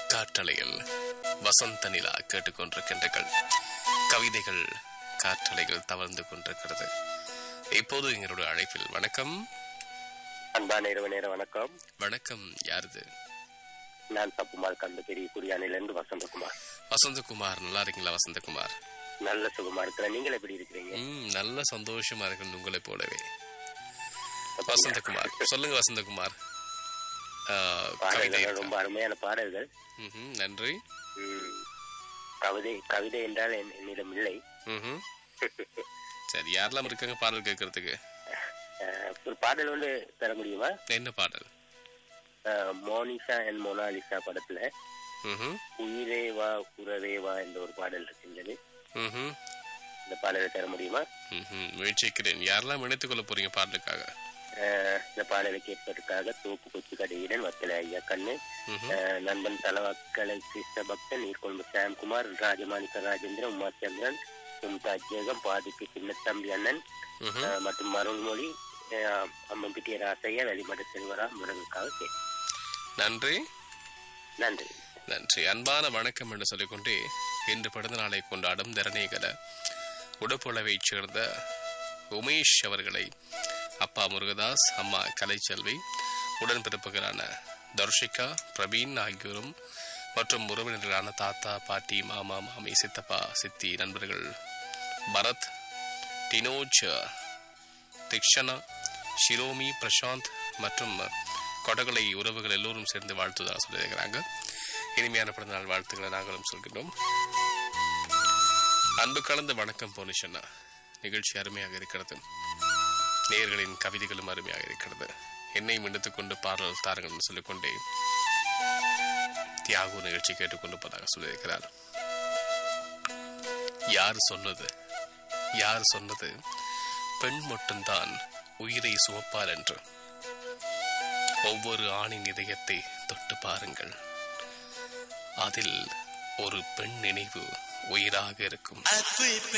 காற்றலையில் வசந்த நிலா கேட்டுக்கொண்டிருக்கின்றீர்கள் கவிதைகள் காற்றலைகள் தவழ்ந்து கொண்டிருக்கிறது இப்போது எங்களுடைய அழைப்பில் வணக்கம் அன்பான இரவு நேர வணக்கம் வணக்கம் யாருது நான் தப்புமார் கந்தகிரி குடியானிலிருந்து வசந்தகுமார் வசந்தகுமார் நல்லா இருக்கீங்களா வசந்தகுமார் நல்ல சுகமா இருக்கிறேன் நீங்கள் எப்படி இருக்கிறீங்க ம் நல்ல சந்தோஷமா இருக்கு உங்களை போலவே வசந்தகுமார் சொல்லுங்க வசந்தகுமார் ஆ, கவிதை பாடல்கள் ரொம்ப அருமையான பாடல்கள் ம்ஹும், நன்றி ம். கவிதை கவிதை என்றால் என்- என்னிடம் இல்லை ம்ஹும். சரி யாரெல்லாம் இருக்காங்க பாடல் கேட்கறதுக்கு அஹ், ஒரு பாடல் வந்து தர முடியுமா என்ன பாடல் அஹ், மோனிஷா அண்ட் மொனாலிசா படத்துல ம்ஹும், உயிரே வா உறவே வா என்ற ஒரு பாடல் இருக்கின்றது ம்ஹும், இந்த பாடலை தர முடியுமா ம்ஹும். முயற்சிக்கிறேன் யாரெல்லாம் இணைத்துக் கொள்ள போறீங்க பாடலுக்காக அஹ், இந்த பாடலை கேட்பதற்காக தோப்பு கொச்சி கடையுடன் வத்தலை ஐயா கண்ணு ம்ஹும், அஹ், நண்பன் தலவாக்கலை கிருஷ்ண பக்தன் நீர்கொழும்பு சாம்குமார் ராஜமாணிக்க ராஜேந்திரன் உமாச்சந்திரன் மும்தாஜ் ஜேகம் பாதிக்கு சின்னத்தம்பி அண்ணன் ம்ஹும். அஹ், மற்றும் மருள்மொழி அஹ், அம்மம்பிட்டிய ராசையா வெளிமட செல்வரா முருகனுக்காக கேட்கிறேன். நன்றி நன்றி நன்றி அன்பான வணக்கம் என்று சொல்லிக்கொண்டே இன்று பிறந்த நாளை கொண்டாடும் தரணேகர உடப்புழவைச் சேர்ந்த உமேஷ் அவர்களை அப்பா முருகதாஸ் அம்மா கலைச்செல்வி உடன்பிறப்புகளான தர்ஷிகா பிரவீன் ஆகியோரும் மற்றும் உறவினர்களான தாத்தா பாட்டி மாமா மாமி சித்தப்பா சித்தி நண்பர்கள் பரத் டினோஜ் திக்ஷனா ஷிரோமி பிரசாந்த் மற்றும் கொடகலை உறவுகள் எல்லோரும் சேர்ந்து வாழ்த்துவதாக சொல்லியிருக்கிறாங்க இனிமையான பிறந்தநாள் வாழ்த்துக்களை நாங்களும் சொல்கின்றோம் அன்பு கலந்த வணக்கம் போனிஷன்னா நிகழ்ச்சி அருமையாக இருக்கிறது நேயர்களின் கவிதைகளும் அருமையாக இருக்கிறது என்னையும் எடுத்துக் கொண்டு பாடல் தாருங்கள் என்று சொல்லிக்கொண்டே தியாகு நிகழ்ச்சி கேட்டுக்கொண்டிருப்பதாக சொல்லியிருக்கிறார் யார் சொன்னது யார் சொன்னது பெண் மட்டும்தான் உயிரை சுமப்பார் என்று ஒவ்வொரு ஆணின் இதயத்தை தொட்டு பாருங்கள் அதில் ஒரு பெண் நினைவு உயிராக இருக்கும்